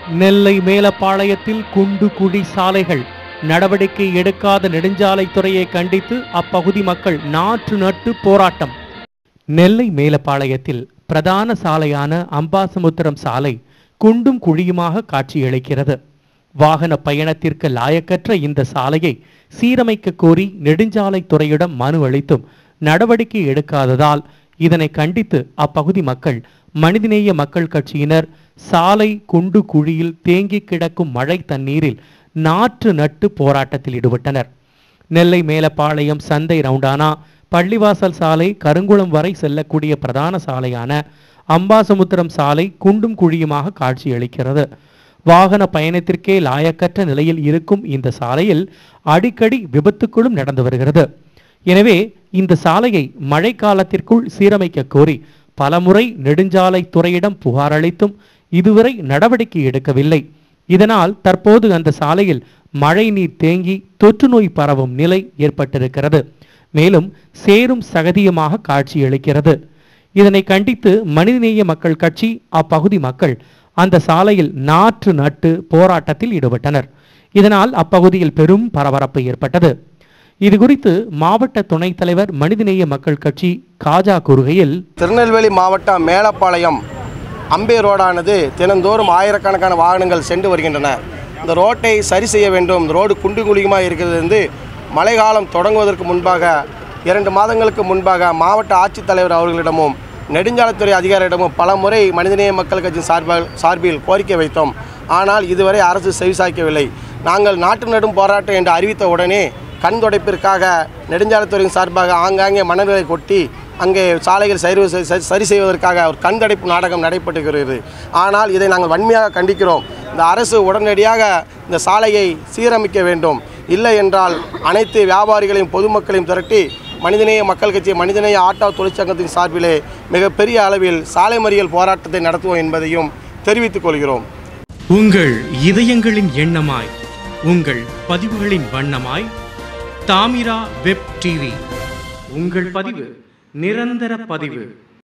நெல்லை மேலப்பாளையத்தில் குண்டு குழி சாலைகள் நடவடிக்கை எடுக்காத நெடுஞ்சாலைத்துறையை கண்டித்து அப்பகுதி மக்கள் நாற்று நட்டு போராட்டம் நெல்லை மேலப்பாளையத்தில் பிரதான சாலையான அம்பாசமுத்திரம் சாலை குண்டும் குழியுமாக காட்சியளிக்கிறது வாகன பயணத்திற்கு லாயக்கற்ற இந்த சாலையை சீரமைக்க கோரி நெடுஞ்சாலைத்துறையிடம் மனு அளித்தும் நடவடிக்கை எடுக்காததால் இதனை கண்டித்து அப்பகுதி மக்கள் மனிதநேய மக்கள் கட்சியினர் சாலை குண்டு குழியில் தேங்கி கிடக்கும் மழை தண்ணீரில் நாற்று நட்டு போராட்டத்தில் ஈடுபட்டனர் நெல்லை மேலப்பாளையம் சந்தை ரவுண்டானா பள்ளிவாசல் சாலை கருங்குளம் வரை செல்லக்கூடிய பிரதான சாலையான அம்பாசமுத்திரம் சாலை குண்டும் குழியுமாக காட்சியளிக்கிறது வாகன பயணத்திற்கே லாயக்கற்ற நிலையில் இருக்கும் இந்த சாலையில் அடிக்கடி விபத்துக்களும் நடந்து வருகிறது எனவே இந்த சாலையை மழைக்காலத்திற்குள் சீரமைக்க கோரி பலமுறை நெடுஞ்சாலை துறையிடம் புகார் அளித்தும் இதுவரை நடவடிக்கை எடுக்கவில்லை இதனால் தற்போது அந்த சாலையில் மழை நீர் தேங்கி தொற்று நோய் பரவும் நிலை ஏற்பட்டிருக்கிறது மேலும் சேரும் சகதியமாக காட்சியளிக்கிறது இதனை கண்டித்து மனிதநேய மக்கள் கட்சி அப்பகுதி மக்கள் அந்த சாலையில் நாற்று நட்டு போராட்டத்தில் ஈடுபட்டனர் இதனால் அப்பகுதியில் பெரும் பரபரப்பு ஏற்பட்டது இது குறித்து மாவட்ட துணைத் தலைவர் மனிதநேய மக்கள் கட்சி காஜா கூறுகையில் திருநெல்வேலி மாவட்டம் மேலப்பாளையம் அம்பே ரோடானது தினந்தோறும் ஆயிரக்கணக்கான வாகனங்கள் சென்று வருகின்றன இந்த ரோட்டை சரி செய்ய வேண்டும் இந்த ரோடு குண்டு குழியுமாக இருக்கிறது வந்து மழைக்காலம் தொடங்குவதற்கு முன்பாக இரண்டு மாதங்களுக்கு முன்பாக மாவட்ட ஆட்சித்தலைவர் அவர்களிடமும் நெடுஞ்சாலைத்துறை அதிகாரியிடமும் பல முறை மனிதநேய மக்கள் கட்சி சார்பால் சார்பில் கோரிக்கை வைத்தோம் ஆனால் இதுவரை அரசு செவிசாய்க்கவில்லை நாங்கள் நாட்டு நடும் போராட்டம் என்று அறிவித்த உடனே கண் துடைப்பிற்காக நெடுஞ்சாலைத்துறையின் சார்பாக ஆங்காங்கே மணல்களை கொட்டி அங்கே சாலைகள் சரி சரி- சரி செய்வதற்காக ஒரு கண் துடைப்பு நாடகம் நடைபெற்றுகிறது ஆனால் இதை நாங்கள் வன்மையாக கண்டிக்கிறோம் இந்த அரசு உடனடியாக இந்த சாலையை சீரமைக்க வேண்டும் இல்லை என்றால் அனைத்து வியாபாரிகளையும் பொதுமக்களையும் திரட்டி மனிதநேய மக்கள் கட்சி மனிதநேய ஆட்டோ தொழிற்சங்கத்தின் சார்பிலே மிகப்பெரிய அளவில் சாலை மறியல் போராட்டத்தை நடத்துவோம் என்பதையும் தெரிவித்துக் கொள்கிறோம் உங்கள் இதயங்களின் எண்ணமாய் உங்கள் பதிவுகளின் வண்ணமாய் தாமிரா வெப் டிவி உங்கள் பதிவு நிரந்தர பதிவு